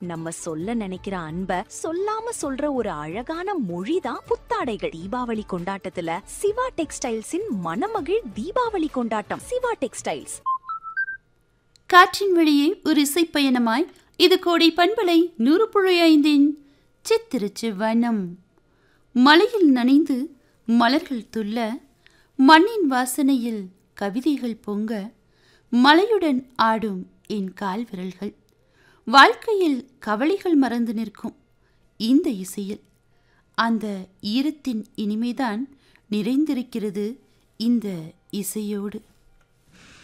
நம்ம சொல்ல நினைக்கிற அன்ப சொல்லாம சொல்ற ஒரு அழகான மொழிதான் புத்தாடைகள் தீபாவளி கொண்டாட்டத்துல சிவா டெக்ஸ்டைல்ஸின் மணமகிழ் தீபாவளி கொண்டாட்டம் சிவா டெக்ஸ்டைல்ஸ் காற்றின் வழியே ஒரு இசைப்பயணமாய் இது கோடை பண்பலை நூறு புழை ஐந்தின் சித்திருச்சு வனம் மலையில் நனைந்து மலர்கள் துள்ள மண்ணின் வாசனையில் கவிதைகள் பொங்க மலையுடன் ஆடும் என் கால் விரல்கள் வாழ்க்கையில் கவலைகள் மறந்து நிற்கும் இந்த இசையில் அந்த ஈரத்தின் இனிமைதான் நிறைந்திருக்கிறது இந்த இசையோடு